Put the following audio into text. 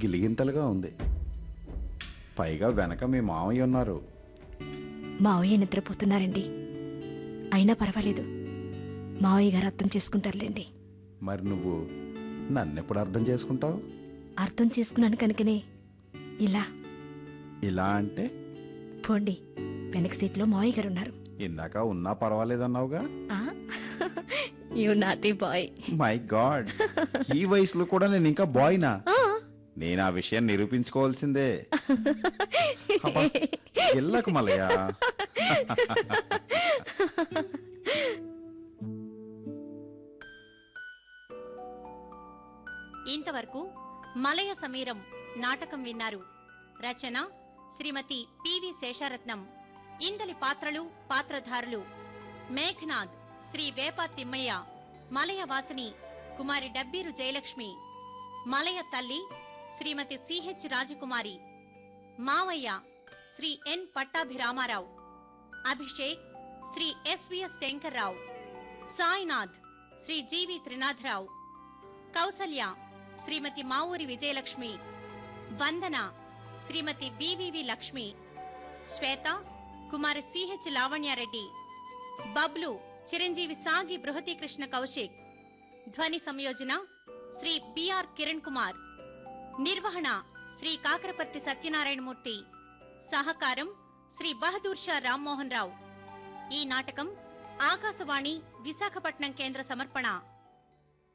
గిలిగింతలుగా ఉంది పైగా వెనక మీ మామయ్య ఉన్నారు మావయ్య నిద్రపోతున్నారండి అయినా పర్వాలేదు మావయ్య గారు అర్థం చేసుకుంటారులేండి మరి నువ్వు నన్నెప్పుడు అర్థం చేసుకుంటావు అర్థం చేసుకున్నాను కనుకనే ఇలా ఇలా అంటే పోండి వెనక సీట్లో మావయ్య గారు ఉన్నారు ఇందాక ఉన్నా పర్వాలేదన్నావుగా you naughty boy my God ఈ వయసులో కూడా నేను ఇంకా బాయ్నా నేను ఆ విషయం నిరూపించుకోవాల్సిందే అబ్బా, ఎల్లకు మల్లయ్య ఇంతవరకు మలయ సమీరం నాటకం విన్నారు రచన శ్రీమతి పివి శేషారత్నం ఇందలి పాత్రలు పాత్రధారులు మేఘనాథ్ శ్రీ వేప తిమ్మయ్య మలయ వాసిని కుమారి డబ్బీరు జయలక్ష్మి మలయ తల్లి శ్రీమతి సిహెచ్ రాజకుమారి మావయ్య Shri N Pattabhiramarao Abhishek Shri SVS Shankarrao Sainath Shri GV Trinatharao Kausalya Shrimati Mavuri Vijayalakshmi Vandana Shrimati BVV Lakshmi Swetha Kumari CH Lavanya Reddy Bablu Chiranjeevi Sagi Bruhathikrishna Kaushik ధ్వని సంయోజన శ్రీ బిఆర్ కిరణ్ కుమార్ నిర్వహణ శ్రీ కాకరపర్తి సత్యనారాయణమూర్తి సహకారం శ్రీ బహదూర్ షా రామ్మోహన్ రావు ఈ నాటకం ఆకాశవాణి విశాఖపట్నం కేంద్ర సమర్పణ